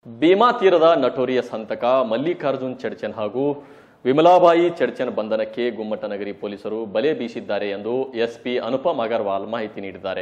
ಭೀಮಾ ತೀರದ ನಟೋರಿಯಸ್ ಹಂತಕ ಮಲ್ಲಿಕಾರ್ಜುನ್ ಚಡ್ಚನ್ ಹಾಗೂ ವಿಮಲಾಬಾಯಿ ಚಡ್ಚನ್ ಬಂಧನಕ್ಕೆ ಗುಮ್ಮಟನಗರಿ ಪೊಲೀಸರು ಬಲೆ ಬೀಸಿದ್ದಾರೆ ಎಂದು ಎಸ್ಪಿ ಅನುಪಮ್ ಅಗರ್ವಾಲ್ ಮಾಹಿತಿ ನೀಡಿದ್ದಾರೆ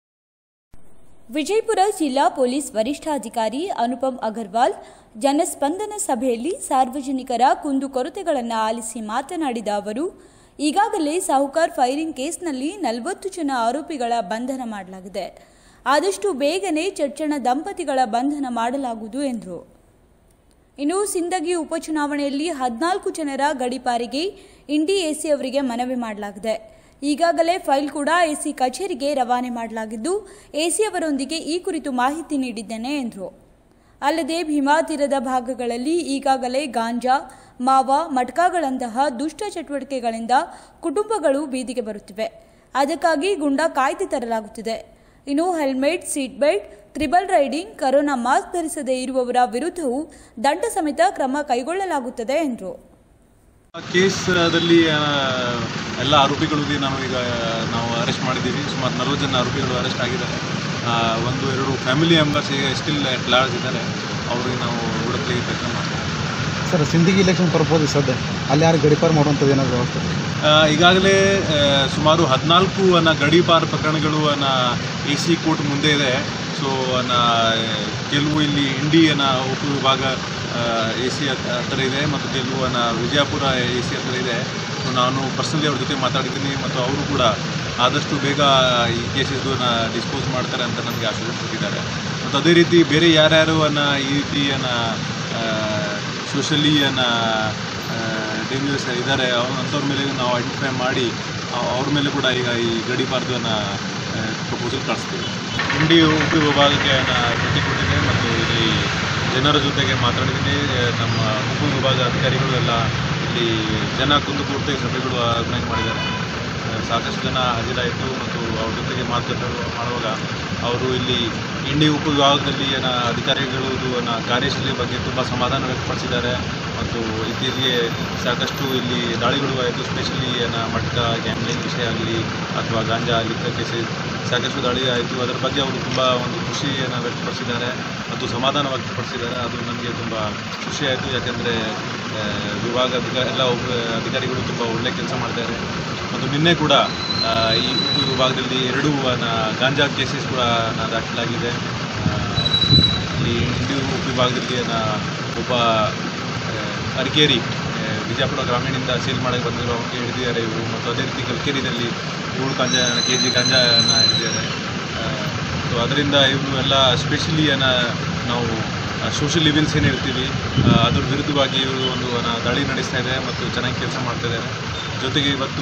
ವಿಜಯಪುರ ಜಿಲ್ಲಾ ಪೊಲೀಸ್ ವರಿಷ್ಠಾಧಿಕಾರಿ ಅನುಪಮ್ ಅಗರ್ವಾಲ್ ಜನಸ್ಪಂದನ ಸಭೆಯಲ್ಲಿ ಸಾರ್ವಜನಿಕರ ಕುಂದುಕೊರತೆಗಳನ್ನು ಆಲಿಸಿ ಮಾತನಾಡಿದ ಅವರು ಈಗಾಗಲೇ ಸಾಹುಕಾರ್ ಫೈರಿಂಗ್ ಕೇಸ್ನಲ್ಲಿ ನಲವತ್ತು ಜನ ಆರೋಪಿಗಳ ಬಂಧನ ಮಾಡಲಾಗಿದೆ ಆದಷ್ಟು ಬೇಗನೆ ಚರ್ಚಣ ದಂಪತಿಗಳ ಬಂಧನ ಮಾಡಲಾಗುವುದು ಎಂದರು ಇನ್ನು ಸಿಂದಗಿ ಉಪಚುನಾವಣೆಯಲ್ಲಿ ಹದಿನಾಲ್ಕು ಜನರ ಗಡಿಪಾರಿಗೆ ಇಂಡಿ ಎಸಿ ಅವರಿಗೆ ಮನವಿ ಮಾಡಲಾಗಿದೆ ಈಗಾಗಲೇ ಫೈಲ್ ಕೂಡ ಎಸಿ ಕಚೇರಿಗೆ ರವಾನೆ ಮಾಡಲಾಗಿದ್ದು ಎಸಿ ಅವರೊಂದಿಗೆ ಈ ಕುರಿತು ಮಾಹಿತಿ ನೀಡಿದ್ದೇನೆ ಎಂದರು ಅಲ್ಲದೆ ಭೀಮಾ ತೀರದ ಭಾಗಗಳಲ್ಲಿ ಈಗಾಗಲೇ ಗಾಂಜಾ ಮಾವ ಮಟ್ಕಾಗಳಂತಹ ದುಷ್ಟ ಚಟುವಟಿಕೆಗಳಿಂದ ಕುಟುಂಬಗಳು ಬೀದಿಗೆ ಬರುತ್ತಿವೆ ಅದಕ್ಕಾಗಿ ಗುಂಡಾ ಕಾಯ್ದೆ ತರಲಾಗುತ್ತಿದೆ ಇನ್ನು helmet seat belt triple riding corona mask ಧರಿಸದೇ ಇರುವವರ ವಿರುದ್ಧವೂ ದಂಡ ಸಮೇತ ಕ್ರಮ ಕೈಗೊಳ್ಳಲಾಗುತ್ತದೆ ಎಂದರು ಕೇಸದಲ್ಲಿ ಆ, ಎಲ್ಲ ಆರೋಪಿಗಳಿಗೆ ನಾವು ಈಗ ನಾವು ಅರೆಸ್ಟ್ ಮಾಡಿದ್ದೀವಿ ಸುಮಾರು ನಲವತ್ತು ಜನ ಆರೋಪಿಗಳು ಅರೆಸ್ಟ್ ಆಗಿದ್ದಾರೆ ಆ, ಒಂದು ಎರಡು ಫ್ಯಾಮಿಲಿ ಮೆಂಬರ್ಸ್ ಈಗ ಸ್ಟಿಲ್ ಎಟ್ ಲಾರ್ಜ್ ಇದ್ದಾರೆ ಅವ್ರಿಗೆ ನಾವು ಹುಡುಕ್ಲಿಕ್ಕೆ ಪ್ರಯತ್ನ ಮಾಡ್ತೀವಿ ಸರ್ ಸಿಂದಗಿ ಇಲೆಕ್ಷನ್ ಬರ್ಬೋದು ಸದ್ಯ ಅಲ್ಲಿ ಯಾರು ಗಡಿಪಾರು ಮಾಡುವಂಥದ್ದು ಏನಾದ್ರು ವ್ಯವಸ್ಥೆ ಆ, ಈಗಾಗಲೇ ಆ, ಸುಮಾರು ಹದಿನಾಲ್ಕು ಅನ್ನ ಗಡೀಪಾರ್ ಪ್ರಕರಣಗಳು ಅನ್ನ ಎ ಸಿ ಕೋರ್ಟ್ ಮುಂದೆ ಇದೆ ಸೊ ಅನ್ನ ಕೆಲವು ಇಲ್ಲಿ ಇಂಡಿಯನ ಉಪವಿಭಾಗ ಎ ಸಿ ಹತ್ತಿರ ಇದೆ ಮತ್ತು ಕೆಲವು ಅನ್ನ ವಿಜಯಪುರ ಎ ಸಿ ಹತ್ತಿರ ಇದೆ ಸೊ ನಾನು ಪರ್ಸನಲಿ ಅವ್ರ ಜೊತೆ ಮಾತಾಡಿದ್ದೀನಿ ಮತ್ತು ಅವರು ಕೂಡ ಆದಷ್ಟು ಬೇಗ ಈ ಕೇಸಸ್ನ ಡಿಸ್ಪೋಸ್ ಮಾಡ್ತಾರೆ ಅಂತ ನನಗೆ ಆಶ್ವಾಸನೆ ಕೊಟ್ಟಿದ್ದಾರೆ ಮತ್ತು ಅದೇ ರೀತಿ ಬೇರೆ ಯಾರ್ಯಾರು ಅನ್ನ ಈ ರೀತಿ ಅನ್ನ ಸೋಷಲಿ ಅನ್ನ ಡೇಂಜರಸ್ ಇದ್ದಾರೆ ಅಂಥವ್ರ ಮೇಲೆ ನಾವು ಐಡೆಂಟಿಫೈ ಮಾಡಿ ಅವ್- ಅವ್ರ ಮೇಲೆ ಕೂಡ ಈಗ ಈ ಗಡಿಪಾರ್ದನ್ನು ಪ್ರಪೋಸಲ್ ಕಳಿಸ್ತೀವಿ ಇಂಡಿ ಉಪವಿಭಾಗಕ್ಕೆ ಭೇಟಿ ಕೊಟ್ಟಿದ್ದೆ ಮತ್ತು ಇಲ್ಲಿ ಜನರ ಜೊತೆಗೆ ಮಾತಾಡಿದ್ದೀನಿ ನಮ್ಮ ಉಪವಿಭಾಗ ಅಧಿಕಾರಿಗಳು ಎಲ್ಲ ಇಲ್ಲಿ ಜನ ಕುಂದುಕೊರತೆ ಸಭೆಗಳು ಆರ್ಗನೈಸ್ ಮಾಡಿದ್ದಾರೆ ಆ, ಸಾಕಷ್ಟು ಜನ ಹಾಜರಾಯಿತು ಮತ್ತು ಅವ್ರ ಜೊತೆಗೆ ಮಾತುಕತೆ ಮಾಡುವಾಗ ಅವರು ಇಲ್ಲಿ ಇಂಡಿ ಉಪವಿಭಾಗದಲ್ಲಿ ಏನ ಅಧಿಕಾರಿಗಳು ಅನ್ನ ಕಾರ್ಯಶೈಲಿ ಬಗ್ಗೆ ತುಂಬ ಸಮಾಧಾನ ವ್ಯಕ್ತಪಡಿಸಿದ್ದಾರೆ ಮತ್ತು ಇತ್ತೀಚೆಗೆ ಸಾಕಷ್ಟು ಇಲ್ಲಿ ದಾಳಿಗಳು ಆಯಿತು ಸ್ಪೆಷಲಿ ಏನ ಮಟ್ಕ ಗ್ಯಾಂಬ್ಲಿಂಗ್ ವಿಷಯ ಆಗಲಿ ಅಥವಾ ಗಾಂಜಾ ಲಿಕ್ಕ ಕೇಸಸ್ ಸಾಕಷ್ಟು ದಾಳಿ ಆಯಿತು ಅದರ ಬಗ್ಗೆ ಅವರು ತುಂಬ ಒಂದು ಖುಷಿಯನ್ನು ವ್ಯಕ್ತಪಡಿಸಿದ್ದಾರೆ ಮತ್ತು ಸಮಾಧಾನ ವ್ಯಕ್ತಪಡಿಸಿದ್ದಾರೆ ಅದು ನನಗೆ ತುಂಬ ಖುಷಿಯಾಯಿತು ಯಾಕೆಂದರೆ ವಿಭಾಗ ಅಧಿಕ ಎಲ್ಲ ಉಪ ಅಧಿಕಾರಿಗಳು ತುಂಬ ಒಳ್ಳೆ ಕೆಲಸ ಮಾಡ್ತಾರೆ ಮತ್ತು ನಿನ್ನೆ ಕೂಡ ಆ, ಈ ಉಪ ವಿಭಾಗದಲ್ಲಿ ಎರಡು ನ ಗಾಂಜಾ ಕೇಸಸ್ ಕೂಡ ನ ದಾಖಲಾಗಿದೆ ಆ, ಇಲ್ಲಿ ಇಂಡಿ ಉಪ ವಿಭಾಗದಲ್ಲಿ ನ ಒಬ್ಬ ಆ, ಅರಕೇರಿ ಆ, ವಿಜಯಪುರ ಗ್ರಾಮೀಣದಿಂದ ಸೇಲ್ ಮಾಡಕ್ಕೆ ಬಂದಿರೋ ಅವ್ರಿಗೆ ಹಿಡಿದಿದ್ದಾರೆ ಇವರು ಮತ್ತು ಅದೇ ರೀತಿ ಕಲ್ಕೇರಿದಲ್ಲಿ ಏಳು ಗಾಂಜಾ ಕೆ ಜಿ ಗಾಂಜಾನ ಹಿಡಿದಿದ್ದಾರೆ ಸೊ ಅದರಿಂದ ಇವರು ಎಲ್ಲ ಸ್ಪೆಷಲಿ ಅನ್ನ ನಾವು ಸೋಷಿಯಲ್ ಲಿವಿಲ್ಸ್ ಏನು ಇರ್ತೀವಿ ಆ, ಅದ್ರ ವಿರುದ್ಧವಾಗಿ ಇವರು ಒಂದು ಅನ್ನ ದಾಳಿ ನಡೆಸ್ತಾ ಇದೆ ಮತ್ತು ಚೆನ್ನಾಗಿ ಕೆಲಸ ಮಾಡ್ತಾ ಇದ್ದಾರೆ ಜೊತೆಗೆ ಇವತ್ತು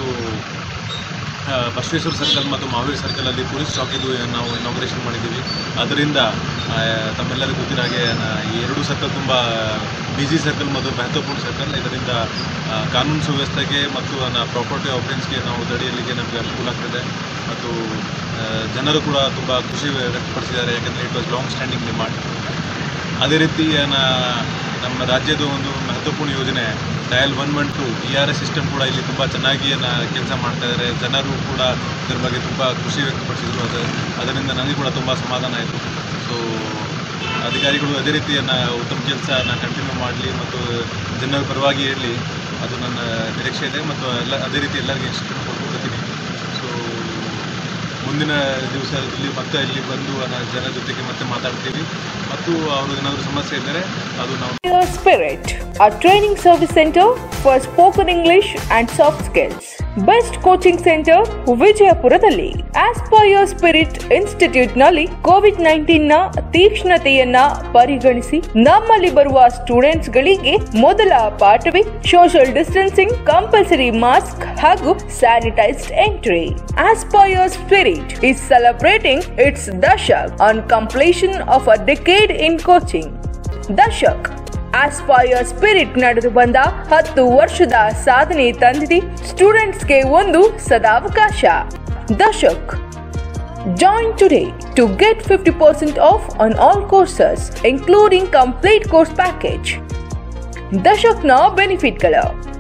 ಆ, ಬಸವೇಶ್ವರ ಸರ್ಕಲ್ ಮತ್ತು ಮಹಾವೀರ್ ಸರ್ಕಲಲ್ಲಿ ಪೊಲೀಸ್ ಚೌಕಿದು ನಾವು ಇನಾಗ್ರೇಷನ್ ಮಾಡಿದ್ದೀವಿ ಅದರಿಂದ ಆ, ತಮ್ಮೆಲ್ಲರಿಗೂ ಗೊತ್ತಿರೋ ಹಾಗೆ ನ- ಈ ಎರಡು ಸರ್ಕಲ್ ತುಂಬ ಬಿಜಿ ಸರ್ಕಲ್ ಮತ್ತು ಮಹತ್ವಪೂರ್ಣ ಸರ್ಕಲ್ ಇದರಿಂದ ಆ, ಕಾನೂನು ಸುವ್ಯವಸ್ಥೆಗೆ ಮತ್ತು ಪ್ರಾಪರ್ಟಿ ಆಫೆನ್ಸ್ಗೆ ನಾವು ತಡೆಯಲಿಕ್ಕೆ ನಮಗೆ ಅನುಕೂಲ ಆಗ್ತದೆ ಮತ್ತು ಆ, ಜನರು ಕೂಡ ತುಂಬ ಖುಷಿ ವ್ಯಕ್ತಪಡಿಸಿದ್ದಾರೆ ಯಾಕಂದರೆ it was long standing demand ಅದೇ ರೀತಿ ನ- ನಮ್ಮ ರಾಜ್ಯದ ಒಂದು ಮಹತ್ವಪೂರ್ಣ ಯೋಜನೆ dial one one two E R S system ಕೂಡ ಇಲ್ಲಿ ತುಂಬ ಚೆನ್ನಾಗಿ ಕೆಲಸ ಮಾಡ್ತಾ ಇದ್ದಾರೆ ಜನರು ಕೂಡ ಇದ್ರ ಬಗ್ಗೆ ತುಂಬ ಖುಷಿ ವ್ಯಕ್ತಪಡಿಸಿದ್ರು ಅದು ಅದರಿಂದ ನನಗೆ ಕೂಡ ತುಂಬ ಸಮಾಧಾನ ಆಯಿತು ಸೊ ಅಧಿಕಾರಿಗಳು ಅದೇ ರೀತಿಯನ್ನು ಉತ್ತಮ ಕೆಲಸನ ಕಂಟಿನ್ಯೂ ಮಾಡಲಿ ಮತ್ತು ಜನರ ಪರವಾಗಿ ಇರಲಿ ಅದು ನನ್ನ ನಿರೀಕ್ಷೆ ಇದೆ ಮತ್ತು ಎಲ್ಲ ಅದೇ ರೀತಿ ಎಲ್ಲರಿಗೆ ಇನ್ಸ್ಟ್ರಕ್ಷನ್ ಕೊಟ್ಕೊಡ್ತೀನಿ ಸೊ ಮುಂದಿನ ದಿವಸದಲ್ಲಿ ಮತ್ತೆ ಇಲ್ಲಿ ಬಂದು ನನ್ನ ಜನರ ಜೊತೆಗೆ ಮತ್ತೆ ಮಾತಾಡ್ತೀವಿ ಮತ್ತು ಅವ್ರಿಗೆ ಏನಾದರೂ ಸಮಸ್ಯೆ ಇದ್ದರೆ ಅದು ನಾವು Your Spirit, a training service center for spoken English and soft skills. Best coaching center ವಿಜಯಪುರದಲ್ಲಿ ಆಸ್ಪೈರ್ ಸ್ಪಿರಿಟ್ ಇನ್ಸ್ಟಿಟ್ಯೂಟ್ ನಲ್ಲಿ ಕೋವಿಡ್ ನೈನ್ಟೀನ್ ನ ತೀಕ್ಷ್ಣತೆಯನ್ನ ಪರಿಗಣಿಸಿ ನಮ್ಮಲ್ಲಿ ಬರುವ ಸ್ಟೂಡೆಂಟ್ಸ್ ಗಳಿಗೆ ಮೊದಲ ಪಾಠವೇ ಸೋಷಿಯಲ್ ಡಿಸ್ಟೆನ್ಸಿಂಗ್ ಕಂಪಲ್ಸರಿ ಮಾಸ್ಕ್ ಹಾಗೂ sanitised entry Aspire Spirit is celebrating its dashak on completion of a decade in coaching. Dashak Aspire Spirit ನಡೆದು ಬಂದ ಹತ್ತು ವರ್ಷದ ಸಾಧನೆ ತಂದಿದೆ ಸ್ಟೂಡೆಂಟ್ಸ್ಗೆ ಒಂದು ಸದಾವಕಾಶ Dashak Join today to get 50% off on all courses, including complete course package. ದಶಕ್ನ ಬೆನಿಫಿಟ್ಗಳು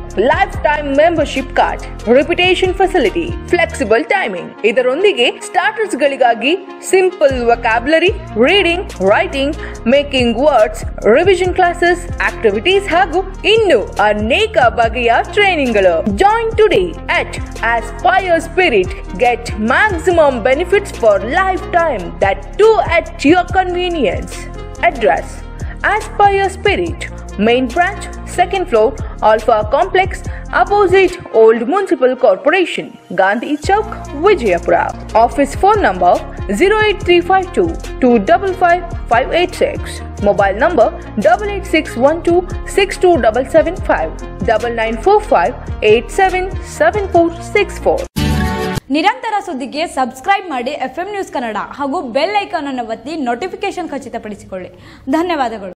lifetime membership card repetition facility flexible timing ಇದರೊಂದಿಗೆ ಸ್ಟಾರ್ಟರ್ಸ್ ಗಳಿಗಾಗಿ simple vocabulary reading writing making words revision classes activities ಹಾಗೂ ಇನ್ನು ಅನೇಕ ಬಗೆಯ ಟ್ರೈನಿಂಗ್ಗಳು join today at Aspire Spirit get maximum benefits for lifetime that too at your convenience address Aspire Spirit, main branch, second floor, Alpha Complex, opposite Old Municipal Corporation, Gandhi Chowk, Vijayapura. Office phone number 08352 255 586. Mobile number 88612 62775 9945 877464. ನಿರಂತರ ಸುದ್ದಿಗೆ subscribe ಮಾಡಿ F news Kannada ಹಾಗೂ bell icon ಅನ್ನು ಒತ್ತಿ notification ಖಚಿತಪಡಿಸಿಕೊಳ್ಳಿ ಧನ್ಯವಾದಗಳು